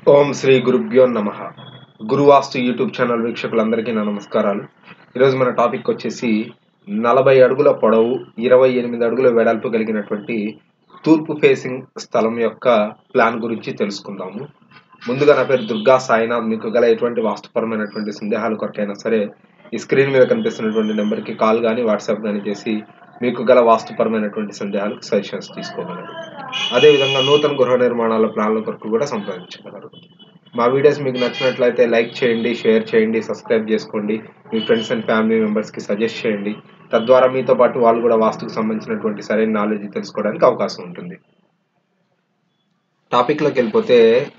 ఓం శ్రీ గురుభ్యో నమ గురువాస్తు YouTube channel వీక్షకులందరికీ నా నమస్కారాలు ఈరోజు మన టాపిక్ వచ్చేసి నలభై అడుగుల పొడవు ఇరవై ఎనిమిది అడుగుల వెడల్పు కలిగినటువంటి తూర్పు ఫేసింగ్ స్థలం యొక్క ప్లాన్ గురించి తెలుసుకుందాము ముందుగా నా పేరు దుర్గా సాయినాథ్ మీకు గల ఎటువంటి వాస్తుపరమైనటువంటి సందేహాలు కొరకైనా సరే ఈ స్క్రీన్ మీద కనిపిస్తున్నటువంటి నెంబర్కి కాల్ కానీ వాట్సాప్ కానీ చేసి మీకు గల వాస్తుపరమైనటువంటి సందేహాలకు సజెషన్స్ తీసుకోగలరు అదేవిధంగా నూతన గృహ నిర్మాణాల ప్లాన్ల కొరకు కూడా సంప్రదించగలరు మా వీడియోస్ మీకు నచ్చినట్లయితే లైక్ చేయండి షేర్ చేయండి సబ్స్క్రైబ్ చేసుకోండి మీ ఫ్రెండ్స్ అండ్ ఫ్యామిలీ మెంబర్స్కి సజెస్ట్ చేయండి తద్వారా మీతో పాటు వాళ్ళు కూడా వాస్తుకు సంబంధించినటువంటి సరైన నాలెడ్జ్ తెలుసుకోవడానికి అవకాశం ఉంటుంది టాపిక్లోకి వెళ్ళిపోతే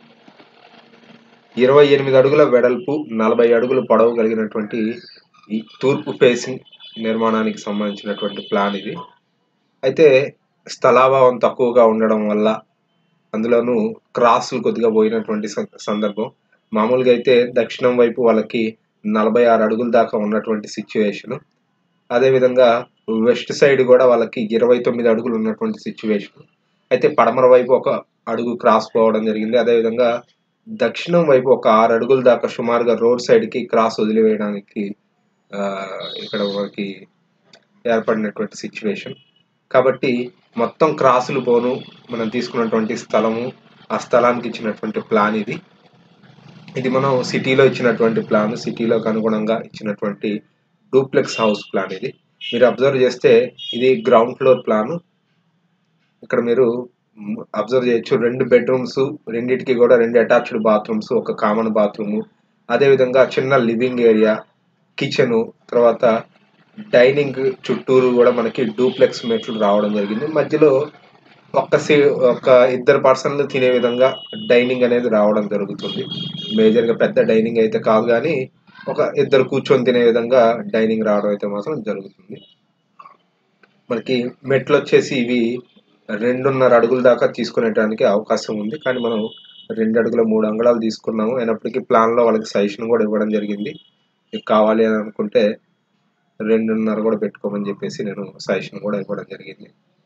ఇరవై ఎనిమిది అడుగుల వెడల్పు నలభై అడుగుల పొడవు కలిగినటువంటి ఈ తూర్పు ఫేసింగ్ నిర్మాణానికి సంబంధించినటువంటి ప్లాన్ ఇది అయితే స్థలాభావం తక్కువగా ఉండడం వల్ల అందులోనూ క్రాసులు కొద్దిగా పోయినటువంటి స- సందర్భం మామూలుగా అయితే దక్షిణం వైపు వాళ్ళకి నలభై ఆరు అడుగుల దాకా ఉన్నటువంటి సిచ్యువేషన్ అదేవిధంగా వెస్ట్ సైడ్ కూడా వాళ్ళకి ఇరవై తొమ్మిది అడుగులు ఉన్నటువంటి సిచ్యువేషన్ అయితే పడమర వైపు ఒక అడుగు క్రాస్ పోవడం జరిగింది అదేవిధంగా దక్షిణం వైపు ఒక ఆరు అడుగుల దాకా సుమారుగా రోడ్ సైడ్కి క్రాస్ వదిలివేయడానికి ఆ, ఇక్కడ మనకి ఏర్పడినటువంటి సిచ్యువేషన్ కాబట్టి మొత్తం క్రాసులు పోను మనం తీసుకున్నటువంటి స్థలము ఆ స్థలానికి ఇచ్చినటువంటి ప్లాన్ ఇది ఇది మనం సిటీలో ఇచ్చినటువంటి ప్లాన్ సిటీలోకి అనుగుణంగా ఇచ్చినటువంటి డూప్లెక్స్ హౌస్ ప్లాన్ ఇది మీరు అబ్జర్వ్ చేస్తే ఇది గ్రౌండ్ ఫ్లోర్ ప్లాన్ ఇక్కడ మీరు అబ్జర్వ్ చేయొచ్చు రెండు బెడ్రూమ్స్ రెండిటికి కూడా రెండు అటాచ్డ్ బాత్రూమ్స్ ఒక కామన్ బాత్రూమ్ అదేవిధంగా చిన్న లివింగ్ ఏరియా కిచెను తర్వాత డైనింగ్ చుట్టూరు కూడా మనకి డూప్లెక్స్ మెట్లు రావడం జరిగింది మధ్యలో ఒక్క సీ ఒక ఇద్దరు పర్సన్లు తినే విధంగా డైనింగ్ అనేది రావడం జరుగుతుంది మేజర్గా పెద్ద డైనింగ్ అయితే కాదు కానీ ఒక ఇద్దరు కూర్చొని తినే విధంగా డైనింగ్ రావడం అయితే మాత్రం జరుగుతుంది మనకి మెట్లు వచ్చేసి ఇవి రెండున్నర అడుగుల దాకా తీసుకునేటానికి అవకాశం ఉంది కానీ మనం రెండు అడుగుల మూడు అంగుళాలు తీసుకున్నాము అయినప్పటికీ ప్లాన్లో వాళ్ళకి సజెషన్ కూడా ఇవ్వడం జరిగింది మీకు కావాలి అని అనుకుంటే రెండున్నర కూడా పెట్టుకోమని చెప్పేసి నేను సజెషన్ కూడా ఇవ్వడం జరిగింది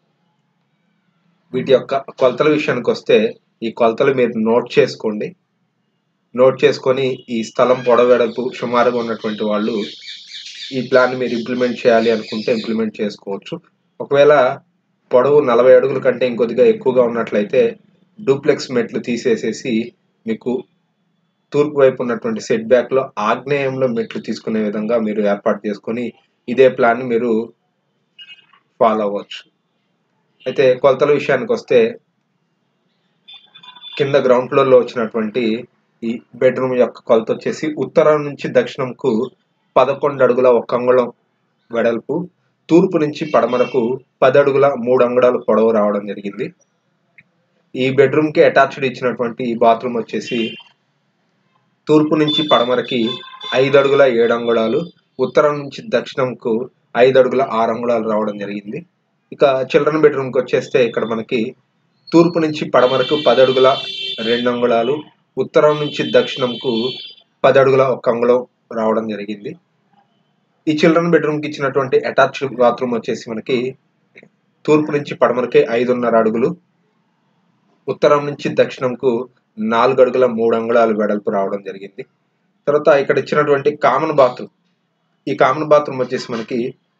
వీటి యొక్క కొలతల విషయానికి వస్తే ఈ కొలతలు మీరు నోట్ చేసుకోండి నోట్ చేసుకొని ఈ స్థలం పొడవెడపు సుమారుగా ఉన్నటువంటి వాళ్ళు ఈ ప్లాన్ మీరు ఇంప్లిమెంట్ చేయాలి అనుకుంటే ఇంప్లిమెంట్ చేసుకోవచ్చు ఒకవేళ పొడవు నలభై అడుగుల కంటే ఇంకొద్దిగా ఎక్కువగా ఉన్నట్లయితే డూప్లెక్స్ మెట్లు తీసేసేసి మీకు తూర్పు వైపు ఉన్నటువంటి సెట్ బ్యాక్ లో ఆగ్నేయంలో మెట్లు తీసుకునే విధంగా మీరు ఏర్పాటు చేసుకొని ఇదే ప్లాన్ మీరు ఫాలో అవ్వచ్చు అయితే కొలతల విషయానికి వస్తే కింద గ్రౌండ్ ఫ్లోర్ లో వచ్చినటువంటి ఈ బెడ్రూమ్ యొక్క కొలత వచ్చేసి ఉత్తరం నుంచి దక్షిణంకు పదకొండు అడుగుల ఒక అంగుళం వెడల్పు తూర్పు నుంచి పడమరకు పది అడుగుల మూడు అంగుళాలు పొడవు రావడం జరిగింది ఈ బెడ్రూమ్ కి అటాచ్డ్ ఇచ్చినటువంటి ఈ బాత్రూమ్ వచ్చేసి తూర్పు నుంచి పడమరకి ఐదు అడుగుల ఏడు అంగుళాలు ఉత్తరం నుంచి దక్షిణంకు ఐదు అడుగుల ఆరు అంగుళాలు రావడం జరిగింది ఇక చిల్డ్రన్ బెడ్రూమ్కి వచ్చేస్తే ఇక్కడ మనకి తూర్పు నుంచి పడమరకు పది అడుగుల రెండు అంగుళాలు ఉత్తరం నుంచి దక్షిణంకు పది అడుగుల ఒక అంగుళం రావడం జరిగింది ఈ చిల్డ్రన్ బెడ్రూమ్కి ఇచ్చినటువంటి అటాచ్డ్ బాత్రూమ్ వచ్చేసి మనకి తూర్పు నుంచి పడమరకి ఐదున్నర అడుగులు ఉత్తరం నుంచి దక్షిణంకు నాలుగు అడుగుల మూడు అంగుళాలు వెడల్పు రావడం జరిగింది తర్వాత ఇక్కడ ఇచ్చినటువంటి కామన్ బాత్రూమ్ ఈ కామన్ బాత్రూమ్ వచ్చేసి మనకి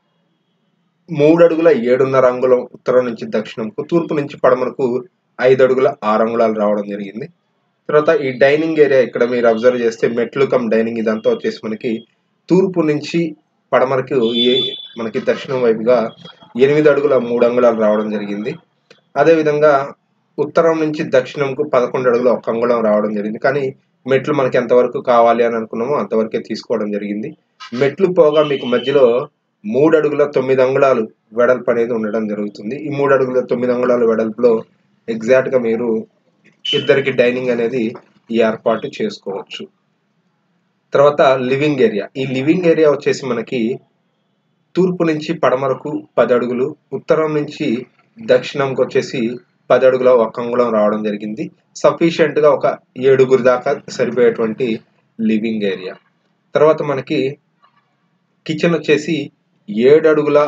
మూడు అడుగుల ఏడున్నర అంగుళం ఉత్తరం నుంచి దక్షిణంకు తూర్పు నుంచి పడమరకు ఐదు అడుగుల ఆరు అంగుళాలు రావడం జరిగింది తర్వాత ఈ డైనింగ్ ఏరియా ఇక్కడ మీరు అబ్జర్వ్ చేస్తే మెట్లు కమ్ డైనింగ్ ఇదంతా వచ్చేసి మనకి తూర్పు నుంచి పడమరకు ఈ మనకి దక్షిణం వైపుగా ఎనిమిది అడుగుల మూడు అంగుళాలు రావడం జరిగింది అదేవిధంగా ఉత్తరం నుంచి దక్షిణంకు పదకొండు అడుగుల ఒక అంగుళం రావడం జరిగింది కానీ మెట్లు మనకి ఎంతవరకు కావాలి అని అనుకున్నామో అంతవరకే తీసుకోవడం జరిగింది మెట్లు పోగా మీకు మధ్యలో మూడు అడుగుల తొమ్మిది అంగుళాలు వెడల్పు అనేది ఉండడం జరుగుతుంది ఈ మూడు అడుగుల తొమ్మిది అంగుళాల వెడల్పులో ఎగ్జాక్ట్ గా మీరు ఇద్దరికి డైనింగ్ అనేది ఈ ఏర్పాటు చేసుకోవచ్చు తర్వాత లివింగ్ ఏరియా ఈ లివింగ్ ఏరియా వచ్చేసి మనకి తూర్పు నుంచి పడమరకు పది అడుగులు ఉత్తరం నుంచి దక్షిణంకి వచ్చేసి పది అడుగుల ఒక అంగుళం రావడం జరిగింది సఫిషియెంట్ గా ఒక ఏడుగురు దాకా సరిపోయేటువంటి లివింగ్ ఏరియా తర్వాత మనకి కిచెన్ వచ్చేసి ఏడు అడుగుల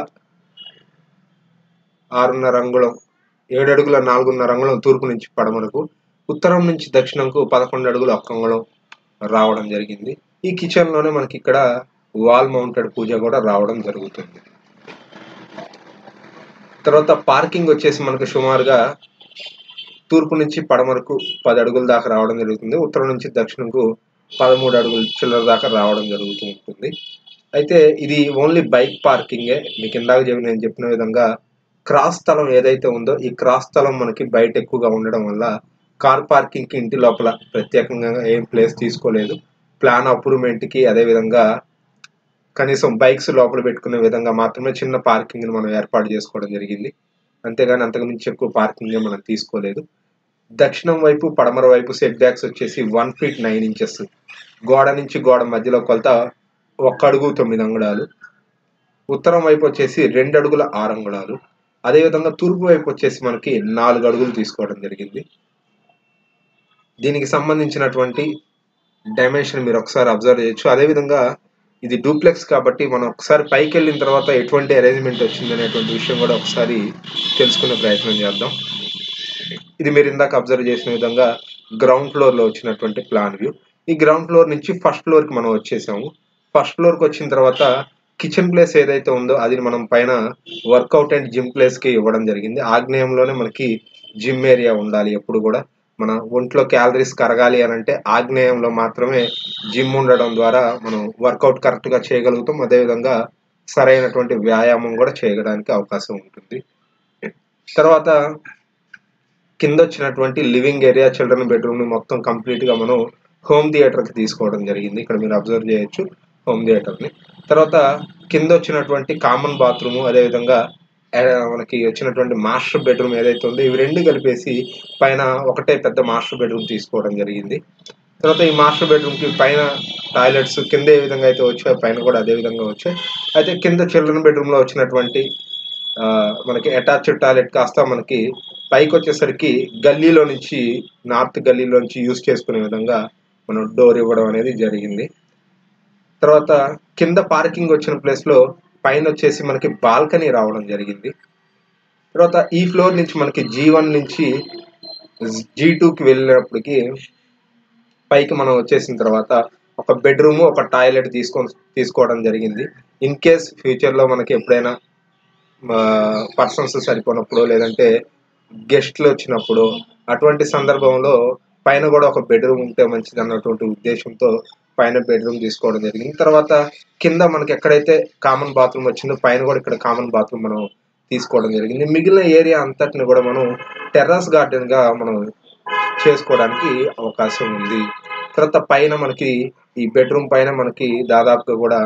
ఆరున్నర అంగుళం ఏడు అడుగుల నాలుగున్నర అంగుళం తూర్పు నుంచి పడమరకు ఉత్తరం నుంచి దక్షిణంకు పదకొండు అడుగులు ఒక్క అంగుళం రావడం జరిగింది ఈ కిచెన్ లోనే మనకి ఇక్కడ వాల్ మౌంటెడ్ పూజ కూడా రావడం జరుగుతుంది తర్వాత పార్కింగ్ వచ్చేసి మనకు సుమారుగా తూర్పు నుంచి పడమరకు పది అడుగుల దాకా రావడం జరుగుతుంది ఉత్తరం నుంచి దక్షిణంకు పదమూడు అడుగుల చిల్లర దాకా రావడం జరుగుతూ ఉంటుంది అయితే ఇది ఓన్లీ బైక్ పార్కింగే మీకు ఇందాక చెప్పి నేను చెప్పిన విధంగా క్రాస్ స్థలం ఏదైతే ఉందో ఈ క్రాస్ స్థలం మనకి బయట ఎక్కువగా ఉండడం వల్ల కార్ పార్కింగ్ కి ఇంటి లోపల ప్రత్యేకంగా ఏం ప్లేస్ తీసుకోలేదు ప్లాన్ అప్రూవ్మెంట్ కి అదే విధంగా కనీసం బైక్స్ లోపల పెట్టుకునే విధంగా మాత్రమే చిన్న పార్కింగ్ ని మనం ఏర్పాటు చేసుకోవడం జరిగింది అంతేగాని అంతకు మించి ఎక్కువ పార్కింగ్ మనం తీసుకోలేదు దక్షిణం వైపు పడమర వైపు సెట్ బ్యాక్స్ వచ్చేసి వన్ ఫీట్ నైన్ ఇంచెస్ గోడ నుంచి గోడ మధ్యలో కొలత ఒక్క అడుగు తొమ్మిది అంగుళాలు ఉత్తరం వైపు వచ్చేసి రెండు అడుగుల ఆరు అంగుళాలు అదేవిధంగా తూర్పు వైపు వచ్చేసి మనకి నాలుగు అడుగులు తీసుకోవడం జరిగింది దీనికి సంబంధించినటువంటి డైమెన్షన్ మీరు ఒకసారి అబ్జర్వ్ చేయొచ్చు అదేవిధంగా ఇది డూప్లెక్స్ కాబట్టి మనం ఒకసారి పైకి వెళ్ళిన తర్వాత ఎటువంటి అరేంజ్మెంట్ వచ్చింది అనేటువంటి విషయం కూడా ఒకసారి తెలుసుకునే ప్రయత్నం చేద్దాం ఇది మీరు ఇందాక అబ్జర్వ్ చేసిన విధంగా గ్రౌండ్ ఫ్లోర్ లో వచ్చినటువంటి ప్లాన్ వ్యూ ఈ గ్రౌండ్ ఫ్లోర్ నుంచి ఫస్ట్ ఫ్లోర్ కి మనం వచ్చేసాము ఫస్ట్ ఫ్లోర్ కి వచ్చిన తర్వాత కిచెన్ ప్లేస్ ఏదైతే ఉందో అది మనం పైన వర్కౌట్ అండ్ జిమ్ ప్లేస్ కి ఇవ్వడం జరిగింది ఆగ్నేయంలోనే మనకి జిమ్ ఏరియా ఉండాలి ఎప్పుడు కూడా మన ఒంట్లో క్యాలరీస్ కరగాలి అని అంటే ఆగ్నేయంలో మాత్రమే జిమ్ ఉండడం ద్వారా మనం వర్కౌట్ కరెక్ట్ గా చేయగలుగుతాం అదేవిధంగా సరైనటువంటి వ్యాయామం కూడా చేయడానికి అవకాశం ఉంటుంది తర్వాత కింద వచ్చినటువంటి లివింగ్ ఏరియా చిల్డ్రన్ బెడ్రూమ్ ని మొత్తం కంప్లీట్ గా మనం హోమ్ థియేటర్ కి తీసుకోవడం జరిగింది ఇక్కడ మీరు అబ్జర్వ్ చేయొచ్చు హోమ్ థియేటర్ ని తర్వాత కింద వచ్చినటువంటి కామన్ బాత్రూమ్ అదేవిధంగా ఆ, మనకి వచ్చినటువంటి మాస్టర్ బెడ్రూమ్ ఏదైతే ఉందో ఇవి రెండు కలిపేసి పైన ఒకటే పెద్ద మాస్టర్ బెడ్రూమ్ తీసుకోవడం జరిగింది తర్వాత ఈ మాస్టర్ బెడ్రూమ్ కి పైన టాయిలెట్స్ కింద ఏ విధంగా అయితే వచ్చాయో పైన కూడా అదే విధంగా వచ్చాయి అయితే కింద చిల్డ్రన్ బెడ్రూమ్ లో వచ్చినటువంటి ఆ, మనకి అటాచ్డ్ టాయిలెట్ కాస్త మనకి పైకి వచ్చేసరికి గల్లీలో నుంచి నార్త్ గల్లీలో నుంచి యూజ్ చేసుకునే విధంగా మనం డోర్ ఇవ్వడం అనేది జరిగింది తర్వాత కింద పార్కింగ్ వచ్చిన ప్లేస్ లో పైన వచ్చేసి మనకి బాల్కనీ రావడం జరిగింది తర్వాత ఈ ఫ్లోర్ నుంచి మనకి జీ వన్ నుంచి జీ కి వెళ్ళినప్పటికి పైకి మనం వచ్చేసిన తర్వాత ఒక బెడ్రూమ్ ఒక టాయిలెట్ తీసుకొని తీసుకోవడం జరిగింది ఇన్ కేస్ ఫ్యూచర్ లో మనకి ఎప్పుడైనా పర్సన్స్ సరిపోనప్పుడు లేదంటే గెస్ట్లు వచ్చినప్పుడు అటువంటి సందర్భంలో పైన కూడా ఒక బెడ్రూమ్ ఉంటే మంచిది అన్నటువంటి ఉద్దేశంతో పైన బెడ్రూమ్ తీసుకోవడం జరిగింది తర్వాత కింద మనకి ఎక్కడైతే కామన్ బాత్రూమ్ వచ్చిందో పైన కూడా ఇక్కడ కామన్ బాత్రూమ్ మనం తీసుకోవడం జరిగింది మిగిలిన ఏరియా అంతటిని కూడా మనం టెర్రస్ గార్డెన్ గా మనం చేసుకోవడానికి అవకాశం ఉంది తర్వాత పైన మనకి ఈ బెడ్రూమ్ పైన మనకి దాదాపుగా కూడా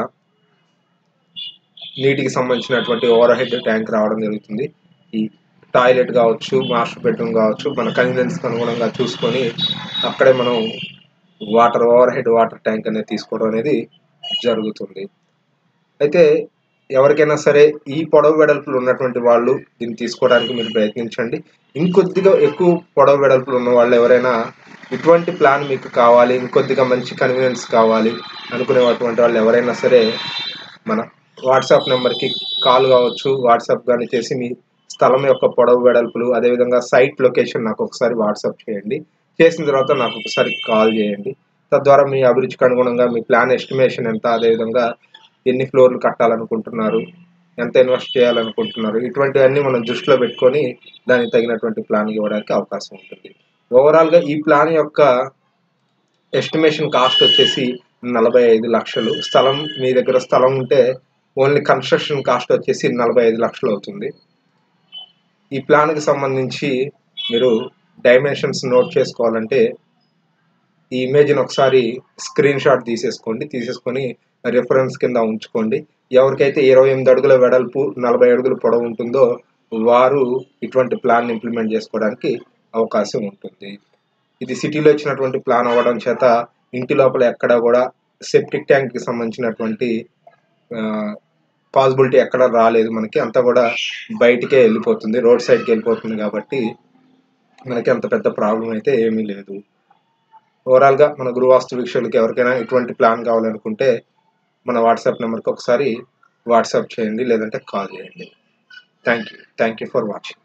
నీటికి సంబంధించినటువంటి ఓవర్ హెడ్ ట్యాంక్ రావడం జరుగుతుంది ఈ టాయిలెట్ కావచ్చు మాస్టర్ బెడ్రూమ్ కావచ్చు మన కన్వీనియన్స్ అనుగుణంగా చూసుకొని అక్కడే మనం water overhead water tank అనేది తీసుకోవడం అనేది జరుగుతుంది అయితే ఎవరికైనా సరే ఈ పొడవు వెడల్పులు ఉన్నటువంటి వాళ్ళు దీన్ని తీసుకోవడానికి మీరు ప్రయత్నించండి ఇంకొద్దిగా ఎక్కువ పొడవు వెడల్పులు ఉన్న వాళ్ళు ఎవరైనా ఇటువంటి ప్లాన్ మీకు కావాలి ఇంకొద్దిగా మంచి కన్వీనియన్స్ కావాలి అనుకునేటువంటి వాళ్ళు ఎవరైనా సరే మన వాట్సాప్ నెంబర్కి కాల్ కావచ్చు వాట్సాప్ కానీ చేసి మీ స్థలం యొక్క పొడవు వెడల్పులు అదేవిధంగా సైట్ లొకేషన్ నాకు ఒకసారి వాట్సాప్ చేయండి చేసిన తర్వాత నాకు ఒకసారి కాల్ చేయండి తద్వారా మీ అభిరుచికి అనుగుణంగా మీ ప్లాన్ ఎస్టిమేషన్ ఎంత అదేవిధంగా ఎన్ని ఫ్లోర్లు కట్టాలనుకుంటున్నారు ఎంత ఇన్వెస్ట్ చేయాలనుకుంటున్నారు ఇటువంటివన్నీ మనం దృష్టిలో పెట్టుకొని దానికి తగినటువంటి ప్లాన్ ఇవ్వడానికి అవకాశం ఉంటుంది ఓవరాల్గా ఈ ప్లాన్ యొక్క ఎస్టిమేషన్ కాస్ట్ వచ్చేసి నలభై ఐదు లక్షలు స్థలం మీ దగ్గర స్థలం ఉంటే ఓన్లీ కన్స్ట్రక్షన్ కాస్ట్ వచ్చేసి నలభై ఐదు లక్షలు అవుతుంది ఈ ప్లాన్కి సంబంధించి మీరు డైమెన్షన్స్ నోట్ చేసుకోవాలంటే ఈ ఇమేజ్ని ఒకసారి స్క్రీన్ షాట్ తీసేసుకోండి తీసేసుకొని రెఫరెన్స్ కింద ఉంచుకోండి ఎవరికైతే ఇరవై ఎనిమిది అడుగుల వెడల్పు నలభై అడుగుల పొడవు ఉంటుందో వారు ఇటువంటి ప్లాన్ ఇంప్లిమెంట్ చేసుకోవడానికి అవకాశం ఉంటుంది ఇది సిటీలో ఇచ్చినటువంటి ప్లాన్ అవ్వడం చేత ఇంటి లోపల ఎక్కడ కూడా సెప్టిక్ ట్యాంక్ కి సంబంధించినటువంటి పాసిబిలిటీ ఎక్కడ రాలేదు మనకి అంతా కూడా బయటికే వెళ్ళిపోతుంది రోడ్ సైడ్కి వెళ్ళిపోతుంది కాబట్టి మనకి అంత పెద్ద ప్రాబ్లం అయితే ఏమీ లేదు ఓవరాల్గా మన గురువాస్తు వీక్షకులకి ఎవరికైనా ఇటువంటి ప్లాన్ కావాలనుకుంటే మన వాట్సాప్ నెంబర్కి ఒకసారి వాట్సాప్ చేయండి లేదంటే కాల్ చేయండి thank you thank you for watching